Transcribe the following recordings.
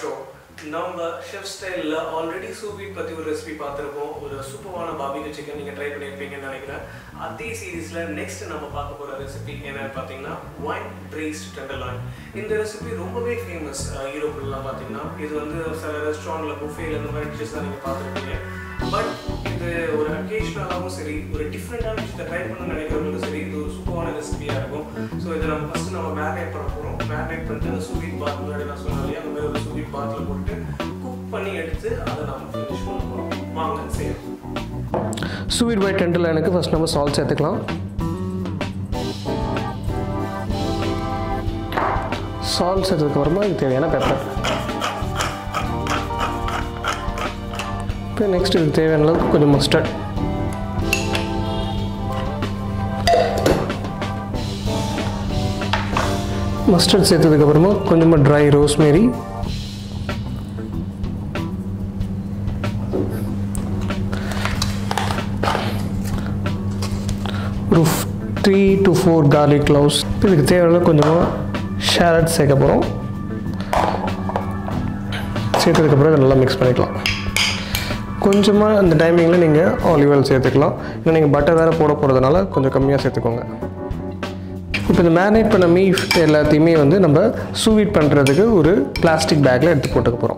Show நம்ம chef ஸ்டைலில் already சூபீட் பற்றி ஒரு ரெசிபி பார்த்துருப்போம் ஒரு சூப்பரான பாபிக்கு சிக்கன் நீங்கள் ட்ரை பண்ணியிருப்பீங்கன்னு நினைக்கிறேன் அதே சீரீஸில் நெக்ஸ்ட் நம்ம பார்க்க போகிற ரெசிபி என்னன்னு பார்த்தீங்கன்னா ஒயின் ப்ரீஸ்ட் டெண்டலாயின் இந்த ரெசிபி ரொம்பவே ஃபேமஸ் யூரோப்லாம் பார்த்தீங்கன்னா இது வந்து சில ரெஸ்டாரண்ட்டில் புஃபேல இந்த மாதிரி டிஷ்ஷஸ் தான் நீங்கள் பார்த்துருப்பீங்க பட் இது ஒரு அக்கேஷனலாகவும் சரி ஒரு டிஃப்ரெண்டான விஷயத்தை ட்ரை பண்ண நினைக்கிறவங்களுக்கும் சரி இது ஒரு சூப்பரான ரெசிபியாக இருக்கும் ஸோ இதை நம்ம ஃபஸ்ட்டு நம்ம மேரினேட் பண்ண போகிறோம் மேரினேட் பண்ணிட்டு அந்த சூவிட் பாத் முன்னாடி நான் சொன்னேன் இல்லையா அந்த மாதிரி ஒரு சூவிட் பாத்தில் போட்டு குக் பண்ணி எடுத்து அதை நம்ம ஃபினிஷ் பண்ண போகிறோம் வாங்க செய்யணும் ஸ்வீட் ஒயிட் டெண்டில் எனக்கு ஃபஸ்ட் நம்ம சால்ட் சேர்த்துக்கலாம் சால்ட் சேர்த்ததுக்கப்புறமா இதுக்கு தேவையான பெப்பர் இப்போ நெக்ஸ்ட் இதுக்கு தேவையான அளவுக்கு கொஞ்சம் மஸ்டர்ட் மஸ்டர்ட் சேர்த்ததுக்கப்புறமா கொஞ்சமாக ட்ரை ரோஸ்மேரி ஒரு three to four garlic cloves இதுக்கு தேவையான கொஞ்சமாக ஷேரட் சேர்க்க போகிறோம் சேர்த்ததுக்கப்புறம் இதை நல்லா மிக்ஸ் பண்ணிக்கலாம் கொஞ்சமாக அந்த டைமிங்கில் நீங்கள் ஆலிவ் ஆயில் சேர்த்துக்கலாம் இல்லை நீங்கள் பட்டர் வேறு போட போகிறதுனால கொஞ்சம் கம்மியாக சேர்த்துக்கோங்க இப்போ இந்த மேரினேட் பண்ண மீஃப் எல்லாத்தையுமே வந்து நம்ம சூவீட் பண்ணுறதுக்கு ஒரு பிளாஸ்டிக் பேக்கில் எடுத்து போட்டுக்க போகிறோம்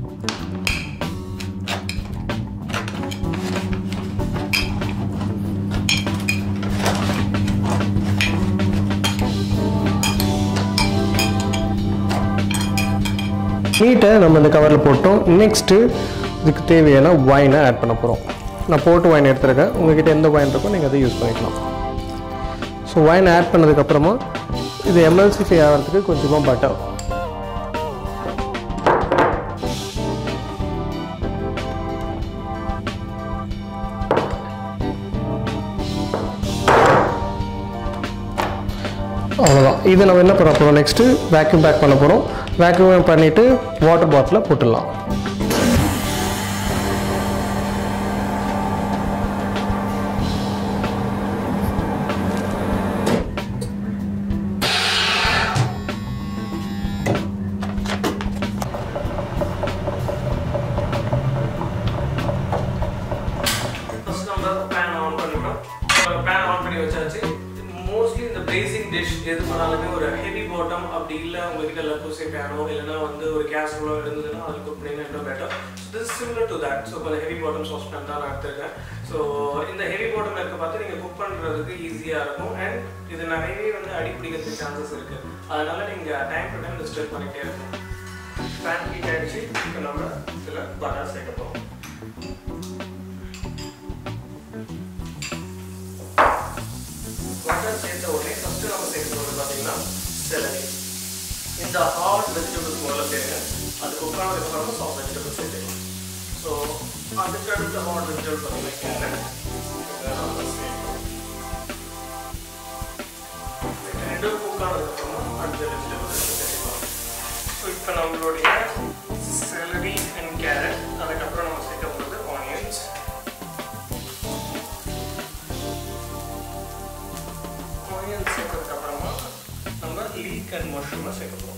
மீட்டை நம்ம இந்த கவரில் போட்டோம் நெக்ஸ்ட்டு இதுக்கு தேவையான ஒயினை ஆட் பண்ண போகிறோம் நான் போட்டு ஒயின் எடுத்துருக்கேன் உங்ககிட்ட எந்த ஒயின் இருக்கோ நீங்கள் அதை யூஸ் பண்ணிக்கலாம் ஸோ ஒயின் ஆட் பண்ணதுக்கப்புறமா இது எம்எல்சிஃபை ஆகிறதுக்கு கொஞ்சமாக பட்டர் அவ்வளோதான் இது நம்ம என்ன பண்ண போகிறோம் நெக்ஸ்ட்டு வேக்யூம் பேக் பண்ண போகிறோம் வேக்யூம் பண்ணிவிட்டு வாட்டர் பாட்டிலில் போட்டுடலாம் ஃபர்ஸ்ட் நம்ம பேன் ஆன் பண்ணிட்டோம் பேன் ஆன் பண்ணி வச்சாச்சு மோஸ்ட்லி இந்த பேசிக் டிஷ் எது பண்ணாலுமே ஒரு ஹெவி பாட்டம் அப்படி இல்லை உங்ககிட்ட லப்போசே பேனோ இல்லைன்னா வந்து ஒரு கேஸ் ஸ்டவ் இருந்ததுன்னா அதில் குக் பண்ணிங்கன்னா இன்னும் better so this similar to that so கொஞ்சம் ஹெவி பாட்டம் சாஸ் பேன் தான் நான் எடுத்திருக்கேன் ஸோ இந்த ஹெவி பாட்டம் இருக்க பார்த்து நீங்கள் குக் பண்ணுறதுக்கு ஈஸியாக இருக்கும் அண்ட் இது நிறையவே வந்து அடி பிடிக்கிறதுக்கு சான்சஸ் இருக்குது அதனால நீங்கள் டைம் டு டைம் ஸ்டெப் பண்ணிகிட்டே இருக்கும் பேன் ஹீட் ஆகிடுச்சு இப்போ நம்ம இதில் பட்டர் சேர்க்க போகிறோம் பட்டர் சேர்த்த உடனே ஃபஸ்ட்டு நம்ம சேர்க்க போகிறது பார்த்தீங்கன்னா செலரி இந்த ஹார்ட் வெஜிடபிள்ஸ் முதல்ல சேருங்க அது குக் ஆனதுக்கப்புறமா சாஃப்ட் வெஜிடபிள்ஸ் சேர்த்துக்கலாம் ஸோ அதுக்கு அடுத்த ஹார்ட் வெஜிடபிள் பார்த்தீங்கன்னா கேரட் இதை நம்ம சேர்க்கணும் ரெண்டும் குக் ஆனதுக்கப்புறமா அடுத்த வெஜிடபிள்ஸ் சேர்த்துக்கலாம் ஸோ இப்போ நம்மளுடைய செலரி அண்ட் கேரட் அதுக்கப்புறம் நம்ம சேர்க்க போகிறது ஆனியன்ஸ் ஆனியன் சேர்க்கறதுக்கு அப்புறமா நம்ம லீக் அண்ட் மஷ்ரூமை சேர்க்க போகிறோம்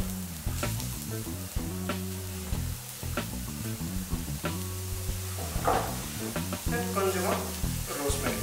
கொஞ்சமாக ரோஸ்மெரி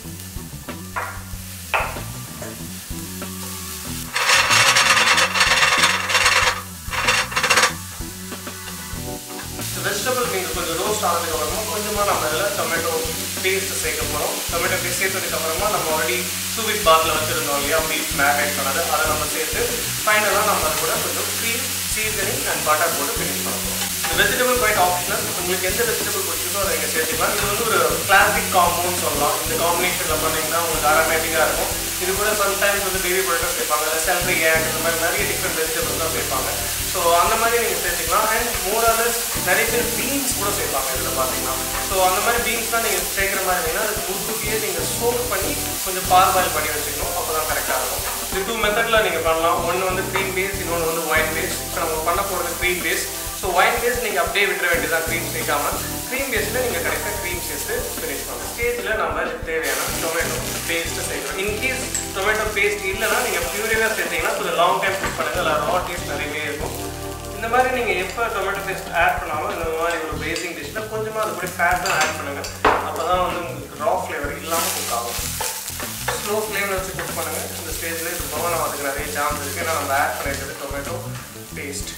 வெஜிடபிள் மீன்ஸ் கொஞ்சம் ரோஸ்ட் ஆனதுக்கு அப்புறமா கொஞ்சமாக நம்ம இதில் டொமேட்டோ பேஸ்ட் சேர்க்க போகிறோம் டொமேட்டோ பேஸ்ட் சேர்த்ததுக்கு அப்புறமா நம்ம ஆல்ரெடி சூவிட் பாத்தில் வச்சுருந்தோம் இல்லையா பீஃப் மேரினேட் பண்ணது அதை நம்ம சேர்த்து ஃபைனலாக நம்ம அது கூட கொஞ்சம் க்ரீம் சீசனிங் அண்ட் பட்டர் போட்டு ஃபினிஷ் பண்ண போகிறோம் இந்த வெஜிடபிள் குவைட் ஆப்ஷனல் உங்களுக்கு எந்த வெஜிடபிள் பிடிச்சிருக்கோ அதை நீங்கள் சேர்த்துக்கலாம் இது வந்து ஒரு கிளாசிக் காம்போன்னு சொல்லலாம் இந்த காம்பினேஷனில் பண்ணிங்கன்னா உங்களுக்கு அரோமேட்டிக்காக இருக்கும் இது கூட சம்டைம்ஸ் வந்து பேபி பொட்டேட்டோ சேர்ப்பாங்க இல்லை செல்ரி ஏக் இந்த மாதிரி நிறைய டிஃப்ரெண்ட் வெஜிடபிள்ஸ் தான் சேர்ப்பாங்க ஸோ அந்த மாதிரி நீங்கள் சேர்த்துக்கலாம் அண்ட் மோர் அதர்ஸ் நிறைய பேர் பீன்ஸ் கூட சேர்ப்பாங்க இதில் பார்த்தீங்கன்னா ஸோ அந்த மாதிரி பீன்ஸ்லாம் நீங்கள் சேர்க்குற மாதிரி இருந்தீங்கன்னா அதுக்கு முன்கூட்டியே நீங்கள் சோக் பண்ணி கொஞ்சம் பால் பாயில் பண்ணி வச்சுக்கணும் அப்போ தான் கரெக்டாக இருக்கும் இது டூ மெத்தடில் நீங்கள் பண்ணலாம் ஒன்று வந்து க்ரீம் பேஸ் இன்னொன்று வந்து ஒயின் பேஸ் இப்போ நம்ம பண்ண போகிறது cream base so wine base நீங்கள் அப்படியே விட்டுற வேண்டியதான் க்ரீம் சேர்க்காம க்ரீம் பேஸில் நீங்கள் கரெக்டாக க்ரீம் சேர்த்து ஃபினிஷ் பண்ணலாம் ஸ்டேஜில் நம்ம இதுக்கு தேவையான டொமேட்டோ பேஸ்ட்டு சேர்க்கணும் இன்கேஸ் டொமேட்டோ பேஸ்ட் இல்லைன்னா நீங்கள் பியூரியாக சேர்த்தீங்கன்னா கொஞ்சம் லாங் டைம் குக் பண்ணுங்கள் அதில் ரா டேஸ்ட் நிறையவே இருக்கும் இந்த மாதிரி நீங்கள் எப்போ டொமேட்டோ பேஸ்ட் ஆட் பண்ணாலும் இந்த மாதிரி ஒரு பேசிக் டிஷ்ஷில் கொஞ்சமாக அது கூட ஃபேட்டும் ஆட் பண்ணுங்கள் அப்போ தான் வந்து உங்களுக்கு ரா ஃப்ளேவர் இல்லாமல் குக் ஆகும் ஸ்லோ ஃப்ளேமில் வச்சு குக் பண்ணுங்கள் இந்த ஸ்டேஜில் இது பவனம் அதுக்கு நிறைய சான்ஸ் இருக்குது ஏன்னா நம்ம ஆட் பண்ணியிருக்கிறது டொமேட்டோ பேஸ்ட்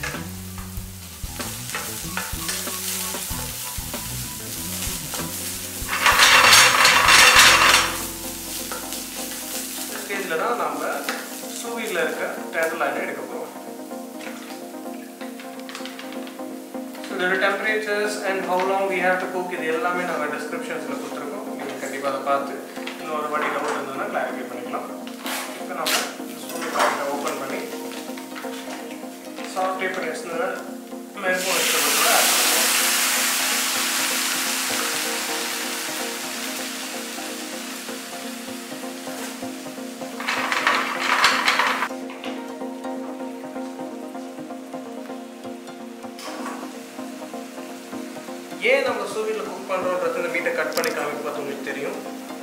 இந்த ஸ்டேஜில் தான் நம்ம சூவியில் இருக்க டேண்டில் லைனை எடுக்க போகிறோம் இதோட temperatures and how long we have to cook இது எல்லாமே நாங்கள் டிஸ்கிரிப்ஷன்ஸில் கொடுத்துருக்கோம் நீங்கள் கண்டிப்பாக அதை பார்த்து இன்னொரு வாட்டி டவுட் இருந்ததுன்னா கிளாரிஃபை பண்ணிக்கலாம் இப்போ நம்ம சூரிய பாக்கெட்டை ஓப்பன் பண்ணி சாஃப்ட் பண்ணி வச்சுருந்தா மெருகும் வெஜிடபிள்ஸோட ஆட் பண்ணுவோம் ஏன் நம்ம சூரியனில் குக் பண்ணுறோன்றது இந்த மீட்டை கட் பண்ணி காமிக்கும் போது உங்களுக்கு தெரியும்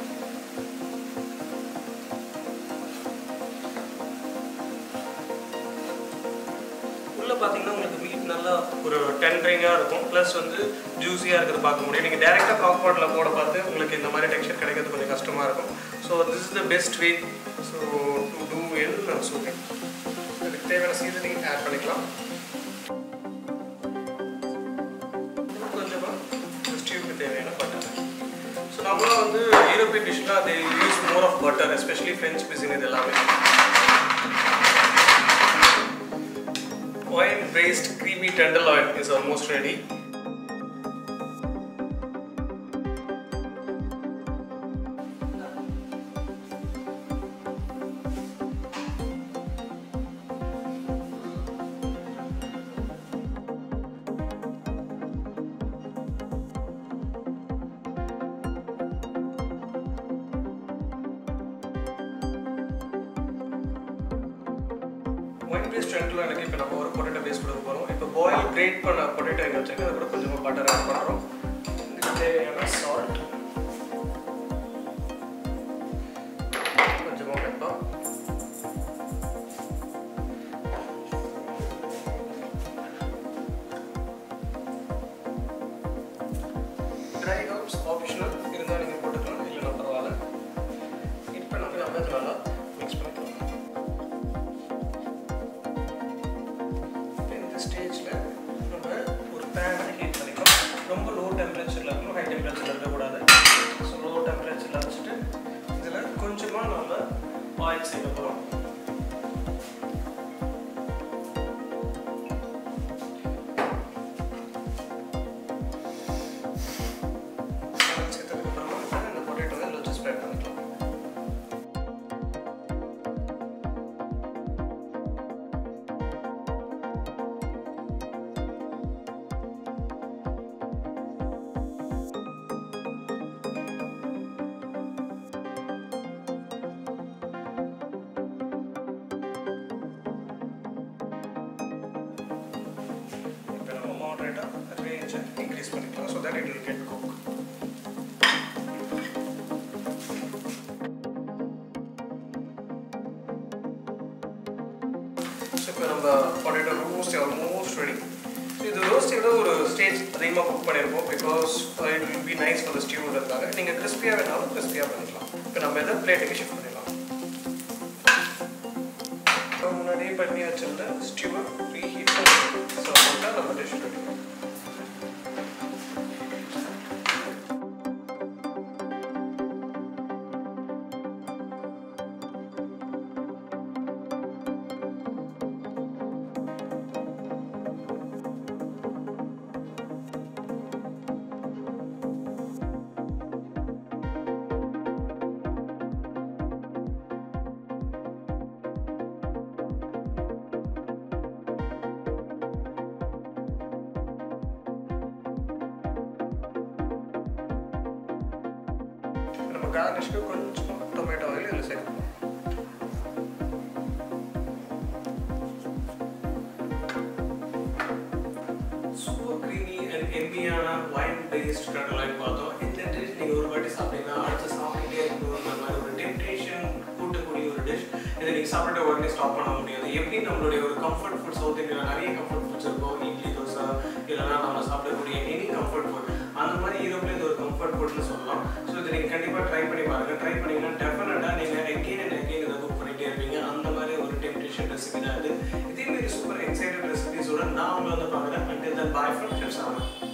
உள்ள பார்த்தீங்கன்னா உங்களுக்கு மீட் நல்லா ஒரு டென்ட்ரிங்காக இருக்கும் ப்ளஸ் வந்து ஜூஸியாக இருக்கிறது பார்க்க முடியும் நீங்கள் டேரெக்டாக க்ராக் பாட்டில் போட பார்த்து உங்களுக்கு இந்த மாதிரி டெக்ஸ்சர் கிடைக்கிறது கொஞ்சம் கஷ்டமாக இருக்கும் so this is the best way so to do in soupy இதுக்கு தேவையான சீசனிங் ஆட் பண்ணிக்கலாம் கொஞ்சமாக ஸ்டியூக்கு தேவையான பட்டர் ஸோ நம்மளாம் வந்து யூரோப்பியன் டிஷ்லாம் அது use more of butter especially French cuisine இது எல்லாமே wine based creamy tenderloin is almost ready. Wine paste ரெண்டில் எனக்கு இப்போ நம்ம ஒரு பொட்டேட்டோ பேஸ்ட் கொடுக்க போகிறோம் இப்போ பாயில் கிரேட் பண்ண பொட்டேட்டோ எங்கே வச்சுருக்கு அது கூட கொஞ்சமாக பட்டர் ஆட் பண்ணுறோம் இதுக்கு தேவையான சால்ட் கொஞ்சமாக பெப்பர் ட்ரை ஹர்ப்ஸ் ஆப்ஷனல் இருந்தால் நீங்கள் போட்டுக்கலாம் இல்லைன்னா பரவாயில்ல இப்போ நம்ம நம்ம நல்லா மிக்ஸ் பண்ணிக்கலாம் இந்த ஸ்டேஜில் நம்ம ஒரு பேனை ஹீட் பண்ணிக்கலாம் ரொம்ப லோ டெம்பரேச்சரில் இருக்கணும் ஹை டெம்பரேச்சரில் இருக்கக்கூடாது ஸோ லோ டெம்பரேச்சரில் வச்சுட்டு இதில் கொஞ்சமாக நம்ம ஆயில் சேர்க்க போகிறோம் சேர்த்ததுக்கப்புறமா இந்த பொட்டேட்டோவை இதில் வச்சு ஸ்ப்ரெட் பண்ணிக்கலாம் இப்போ நம்ம மாடரேட்டாக ரேஞ்சை இன்க்ரீஸ் பண்ணிக்கலாம் so that it will get cook so இப்போ நம்ம பொட்டேட்டோ ரோஸ்ட் ஆல்மோஸ்ட் ரெடி இது ரோஸ்டியோட ஒரு ஸ்டேஜ் அதிகமாக குக் பண்ணியிருப்போம் because it will be nice for the ஸ்டியூன்றதுக்காக நீங்கள் கிறிஸ்பியாக வேணாலும் கிறிஸ்பியாக பண்ணிக்கலாம் இப்போ நம்ம இதை பிளேட்டுக்கு ஷிஃப்ட் பண்ணிடலாம் இப்போ முன்னாடியே பண்ணி வச்சிருந்த ஸ்டியூவை ரீ ஹீட் பண்ணி சர்வ் பண்ணிட்டா நம்ம டிஷ் ரெடி நம்ம கார்னிஷ்க்கு கொஞ்சம் டொமேட்டோ ஆயில் இதில் சேர்க்கணும் சூப்பர் க்ரீமி அண்ட் எம்மியான வைன் பேஸ்ட் கடலாய் பார்த்தோம் இந்த டிஷ் நீங்கள் ஒரு வாட்டி சாப்பிட்டீங்கன்னா அடுத்து சாப்பிட்டுட்டே இருக்கணுன்ற மாதிரி ஒரு டெம்டேஷன் கூட்டக்கூடிய ஒரு டிஷ் இதை நீங்கள் சாப்பிட்டு உடனே ஸ்டாப் பண்ண முடியாது எப்படி நம்மளுடைய ஒரு கம்ஃபர்ட் ஃபுட் சவுத் இந்தியாவில் நிறைய கம்ஃபர்ட் ஃபுட்ஸ் இருக்கும் இட்லி தோசை இல்லைன்னா நம்ம சாப்பிடக்கூடிய எனி கம்ஃபர்ட் ஃபுட் அந்த மாதிரி யூரோப்ல இது ஒரு கம்ஃபர்ட் ஃபுட்னு சொல்லலாம் ஸோ இதை நீங்கள் கண்டிப்பாக ட்ரை பண்ணி பாருங்கள் ட்ரை பண்ணிங்கன்னா டெஃபினட்டாக நீங்கள் எகெயின் அண்ட் எகெயின் இதை குக் பண்ணிகிட்டே இருப்பீங்க அந்த மாதிரி ஒரு டெம்டேஷன் ரெசிபி தான் இது இதே மாதிரி சூப்பர் எக்ஸைட்டட் ரெசிபிஸோட நான் உங்களை வந்து பார்க்குறேன் until then bye from chef சாமன்